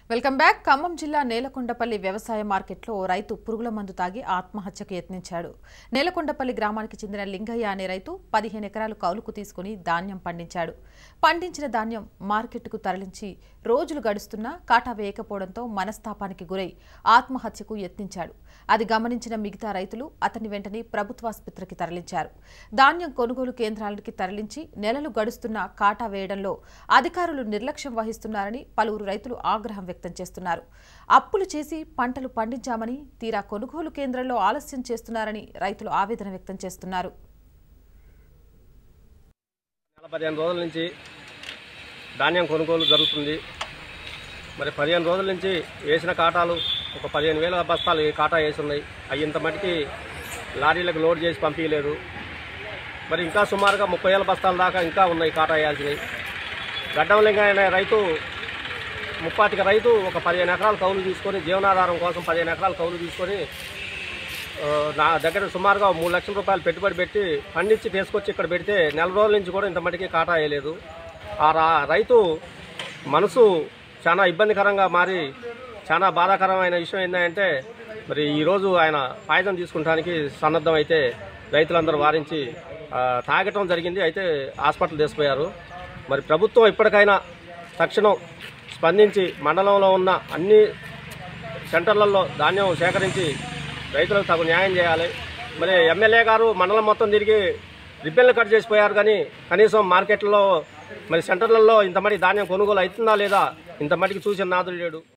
welcome back Khammam జిల్లా నేలకొండపల్లి వ్యవసాయ మార్కెట్లో ఓ రైతు పురుగుల మందు తాగి ఆత్మహత్యకు యత్నించాడు నేలకొండపల్లి గ్రామానికి చెందిన లింగయ్య అనే రైతు పదిహేను ఎకరాలు కౌలుకు తీసుకుని ధాన్యం పండించాడు పండించిన ధాన్యం మార్కెట్కు తరలించి రోజులు గడుస్తున్నా కాటా వేయకపోవడంతో మనస్తాపానికి గురై ఆత్మహత్యకు యత్నించాడు అది గమనించిన మిగతా రైతులు అతని వెంటనే ప్రభుత్వాసుపత్రికి తరలించారు ధాన్యం కొనుగోలు కేంద్రాలకి తరలించి నెలలు గడుస్తున్నా కాటా వేయడంలో అధికారులు నిర్లక్ష్యం వహిస్తున్నారని పలువురు రైతులు ఆగ్రహం వ్యక్తం చేస్తున్నారు అప్పులు చేసి పంటలు పండించామని తీరా కొనుగోలు కేంద్రంలో ఆలస్యం చేస్తున్నారని రైతులు ఆవేదన వ్యక్తం చేస్తున్నారు నెల పదిహేను రోజుల నుంచి ధాన్యం కొనుగోలు జరుగుతుంది మరి పదిహేను రోజుల నుంచి వేసిన కాటాలు ఒక పదిహేను వేల బస్తాలు ఈ కాటా వేసి ఉన్నాయి అవి ఇంత మటుకి లారీలకు లోడ్ చేసి పంపించలేదు మరి ఇంకా సుమారుగా ముప్పై వేల బస్తాల దాకా ఇంకా ఉన్నాయి కాటా వేయాల్సినవి గడ్డంలింగ అనే రైతు ముప్పాతిక రైతు ఒక పదిహేను ఎకరాలు కౌలు తీసుకొని జీవనాధారం కోసం పదిహేను ఎకరాలు కౌలు తీసుకొని ఆ, నా దగ్గర సుమారుగా మూడు లక్షల రూపాయలు పెట్టుబడి పెట్టి పండించి తీసుకొచ్చి ఇక్కడ పెడితే నెల రోజుల నుంచి కూడా ఇంత మటుకి కాటా వేయలేదు ఆ రా- రైతు మనసు చాలా ఇబ్బందికరంగా మారి చాలా బాధాకరమైన విషయం ఏంటంటే మరి ఈరోజు ఆయన పాయసం తీసుకుంటానికి సన్నద్ధం అయితే రైతులందరూ వారించి ఆ, తాగటం జరిగింది అయితే హాస్పిటల్ తీసుకుపోయారు మరి ప్రభుత్వం ఇప్పటికైనా తక్షణం స్పందించి మండలంలో ఉన్న అన్ని సెంటర్లలో ధాన్యం సేకరించి రైతులకు తగు న్యాయం చేయాలి మరి ఎమ్మెల్యే గారు మండలం మొత్తం తిరిగి రిబ్బెన్లు కట్ చేసిపోయారు కానీ కనీసం మార్కెట్లో మరి సెంటర్లలో ఇంత మటుకు ధాన్యం కొనుగోలు అవుతుందా లేదా ఇంత మటుకు చూసిన నాదుడు లేడు